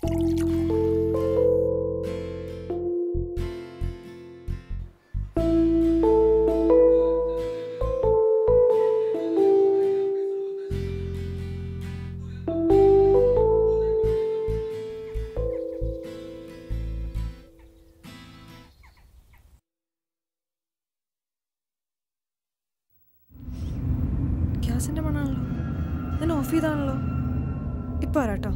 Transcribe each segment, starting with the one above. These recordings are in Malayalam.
ഗ്യാസിന്റെ മണാണല്ലോ ഞാൻ ഓഫ് ചെയ്താണല്ലോ ഇപ്പൊ വരാട്ടോ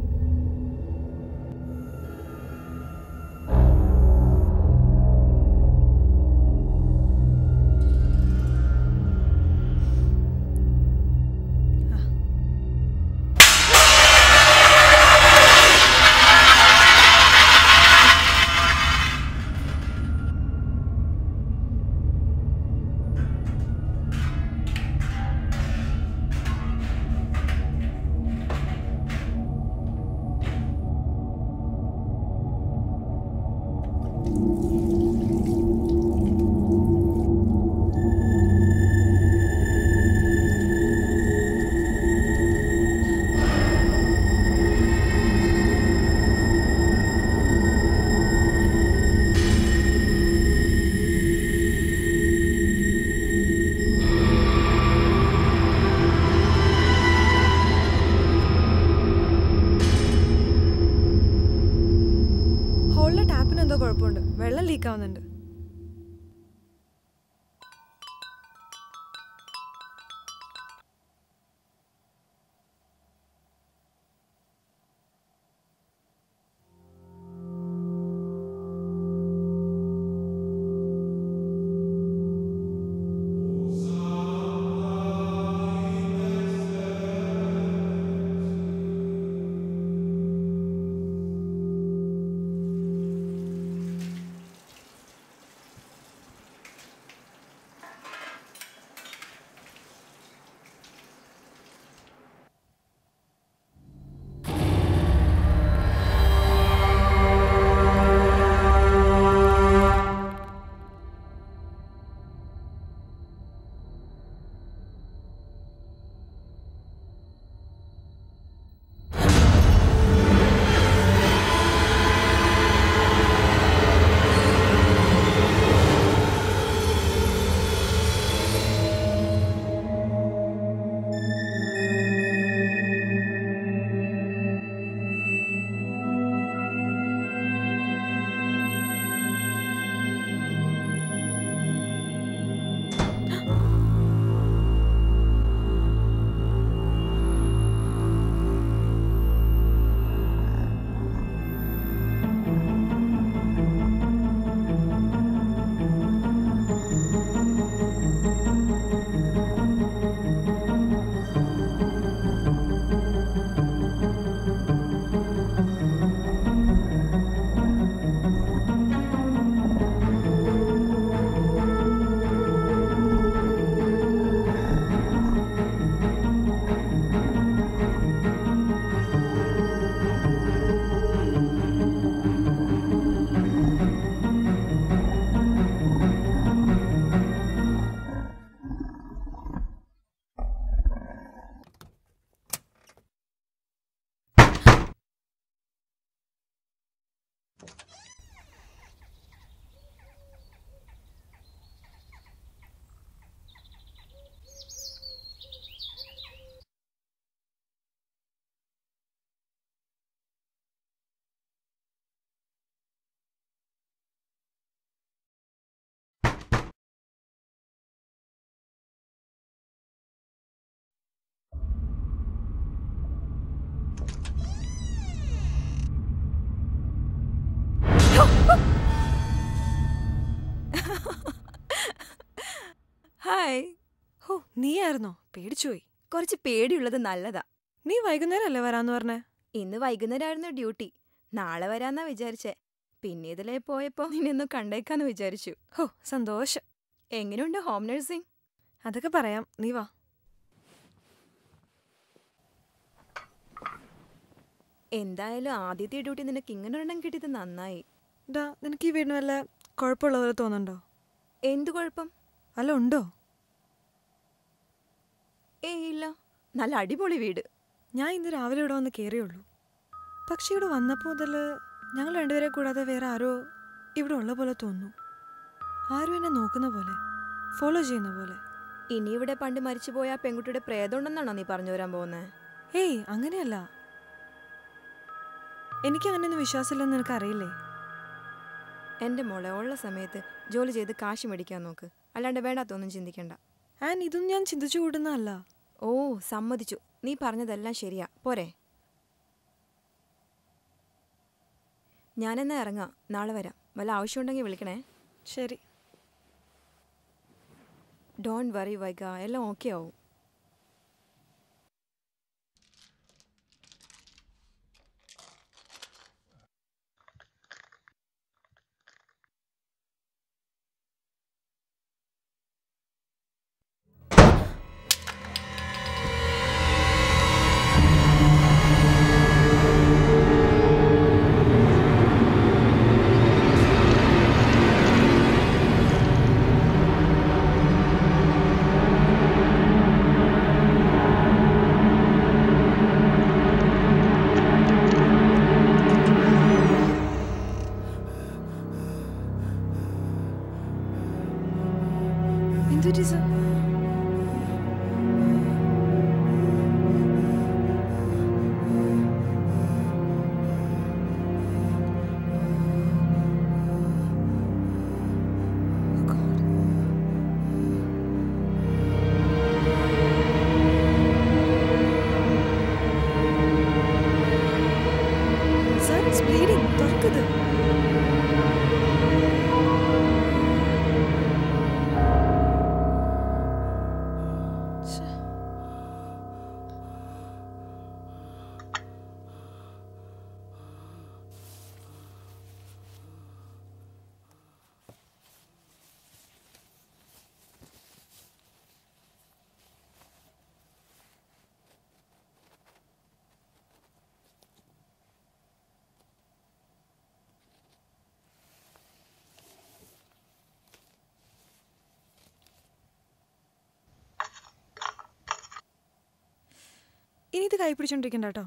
ഹോളിലെ ടാപ്പിന് എന്തോ കുഴപ്പമുണ്ട് വെള്ളം ലീക്ക് ആവുന്നുണ്ട് ഹായ് ഹോ നീയായിരുന്നോ പേടിച്ചുപോയി കുറച്ച് പേടിയുള്ളത് നല്ലതാ നീ വൈകുന്നേരം അല്ലേ വരാന്ന് പറഞ്ഞേ ഇന്ന് വൈകുന്നേരമായിരുന്നു ഡ്യൂട്ടി നാളെ വരാന്നാ വിചാരിച്ചേ പിന്നെ ഇതിലേ പോയപ്പോ നിന്നെയൊന്ന് കണ്ടേക്കാന്ന് വിചാരിച്ചു ഹോ സന്തോഷം എങ്ങനെയുണ്ട് ഹോം നഴ്സിംഗ് അതൊക്കെ പറയാം നീ വാ എന്തായാലും ആദ്യത്തെ ഡ്യൂട്ടി നിനക്ക് ഇങ്ങനെ ഒരെണ്ണം കിട്ടിയത് നന്നായി ഡാ നിനക്ക് ഈ വീടിന് വല്ല കുഴപ്പമുള്ള പോലെ തോന്നുന്നുണ്ടോ എന്തു കുഴപ്പം അല്ല ഉണ്ടോ ഏയ് ഇല്ല നല്ല അടിപൊളി വീട് ഞാൻ ഇന്ന് രാവിലെ ഇവിടെ വന്ന് കയറിയുള്ളൂ പക്ഷെ ഇവിടെ വന്നപ്പോൾ മുതൽ ഞങ്ങൾ രണ്ടുപേരെ കൂടാതെ വേറെ ആരോ ഇവിടെ ഉള്ള പോലെ തോന്നുന്നു ആരും എന്നെ നോക്കുന്ന പോലെ ഫോളോ ചെയ്യുന്ന പോലെ ഇനി ഇവിടെ പണ്ട് മരിച്ചുപോയ ആ പെൺകുട്ടിയുടെ പ്രേതമുണ്ടെന്നാണോ നീ പറഞ്ഞു വരാൻ പോകുന്നത് ഏയ് അങ്ങനെയല്ല എനിക്ക് അങ്ങനെയൊന്നും വിശ്വാസമില്ലെന്ന് നിനക്ക് അറിയില്ലേ എൻ്റെ മോളെ ഉള്ള സമയത്ത് ജോലി ചെയ്ത് കാശ് മേടിക്കാൻ നോക്ക് അല്ലാണ്ട് വേണ്ടാത്തൊന്നും ചിന്തിക്കണ്ട ആൻഡ് ഇതൊന്നും ഞാൻ ചിന്തിച്ചു കൂടുന്നതല്ല ഓ സമ്മതിച്ചു നീ പറഞ്ഞതെല്ലാം ശരിയാ പോരെ ഞാനെന്നാ ഇറങ്ങാം നാളെ വരാം വല്ല ആവശ്യമുണ്ടെങ്കിൽ വിളിക്കണേ ശരി ഡോണ്ട് വറി വൈക എല്ലാം ഓക്കെ ആവും എന്തുപറ്റി സർ സർ ഇറ്റ്സ് ബ്ലീഡിംഗ് തുറക്കത് ഇനി ഇത് കൈ പിടിച്ചോണ്ടിരിക്കണ്ട കേട്ടോ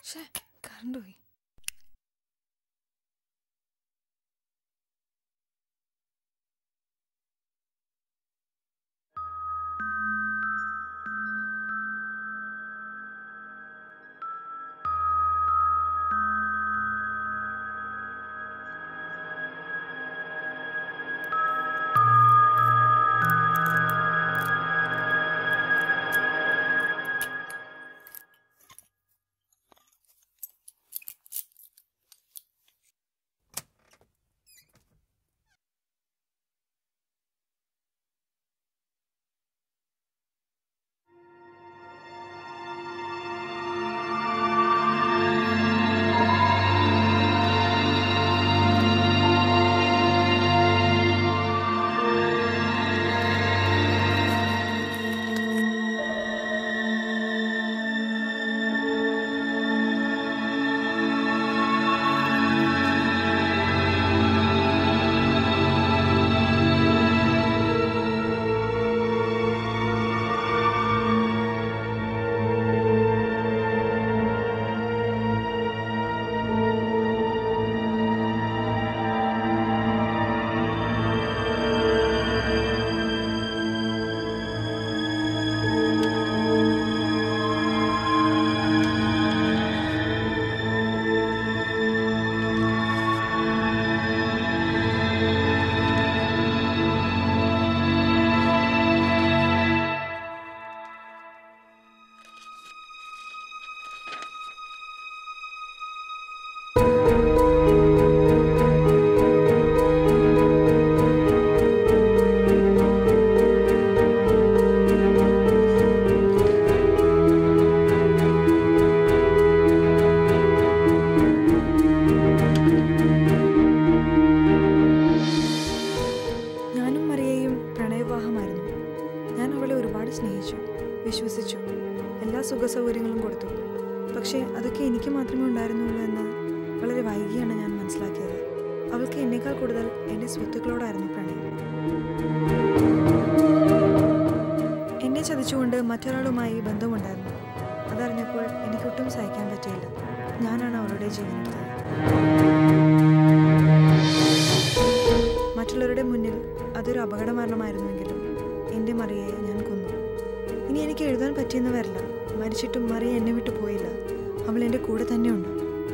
ഷേ കറണ്ട് പോയി ഞാനും മറിയയും പ്രണയവിവാഹമായിരുന്നു ഞാൻ അവളെ ഒരുപാട് സ്നേഹിച്ചു വിശ്വസിച്ചു എല്ലാ സുഖസൗകര്യങ്ങളും കൊടുത്തു പക്ഷേ അതൊക്കെ എനിക്ക് മാത്രമേ ഉണ്ടായിരുന്നുള്ളൂ എന്ന് വളരെ വൈകിയാണ് ഞാൻ മനസ്സിലാക്കിയത് അവൾക്ക് എന്നേക്കാൾ കൂടുതൽ എൻ്റെ സ്വത്തുക്കളോടായിരുന്നു പ്രണയം എന്നെ ചതിച്ചുകൊണ്ട് മറ്റൊരാളുമായി ബന്ധമുണ്ടായിരുന്നു അതറിഞ്ഞപ്പോൾ എനിക്കൊട്ടും സഹിക്കാൻ പറ്റിയില്ല ഞാനാണ് അവളുടെ ജീവനെടുത്തത് മറ്റുള്ളവരുടെ മുന്നിൽ അതൊരു അപകടമരണമായിരുന്നുവെങ്കിലും എൻ്റെ മറിയെ ഞാൻ കൊന്നു ഇനി എനിക്ക് എഴുതാൻ പറ്റിയെന്ന് വരില്ല മരിച്ചിട്ടും മറിയ എന്നെ വിട്ടു പോയില്ല അവൾ എൻ്റെ കൂടെ തന്നെയുണ്ട്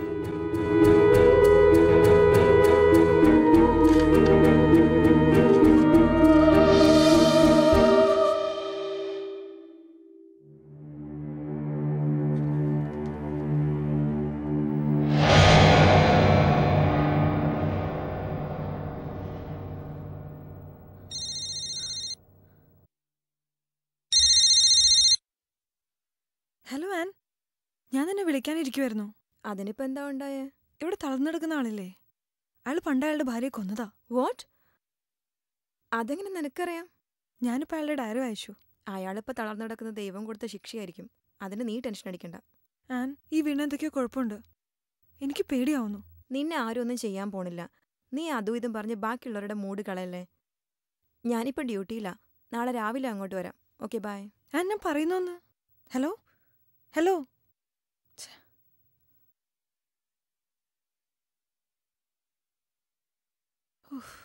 ഹലോ ആൻ ഞാൻ നിന്നെ വിളിക്കാനിരിക്കുമായിരുന്നു അതിനിപ്പോ എന്താ ഉണ്ടായേ ഇവിടെ തളർന്നെടുക്കുന്ന ആളില്ലേ അയാൾ പണ്ട് അയാളുടെ ഭാര്യയെ കൊന്നതാ വാട്ട് അതെങ്ങനെ നിനക്കറിയാം ഞാനിപ്പോൾ അയാളുടെ ഡയറി വായിച്ചു അയാളിപ്പോ തളർന്നു കിടക്കുന്ന ദൈവം കൊടുത്ത ശിക്ഷയായിരിക്കും അതിന് നീ ടെൻഷൻ അടിക്കണ്ട ആൻ ഈ വീണ് എന്തൊക്കെയോ കുഴപ്പമുണ്ട് എനിക്ക് പേടിയാവുന്നു നിന്നെ ആരും ഒന്നും ചെയ്യാൻ പോണില്ല നീ അതും ഇതും പറഞ്ഞ് ബാക്കിയുള്ളവരുടെ മൂഡ് കളയല്ലേ ഞാനിപ്പോ ഡ്യൂട്ടിയില്ല നാളെ രാവിലെ അങ്ങോട്ട് വരാം ഓക്കെ ബൈ ആൻ ഞാൻ പറയുന്നോന്ന് ഹലോ ഹലോ ഛെ. ഉഫ്.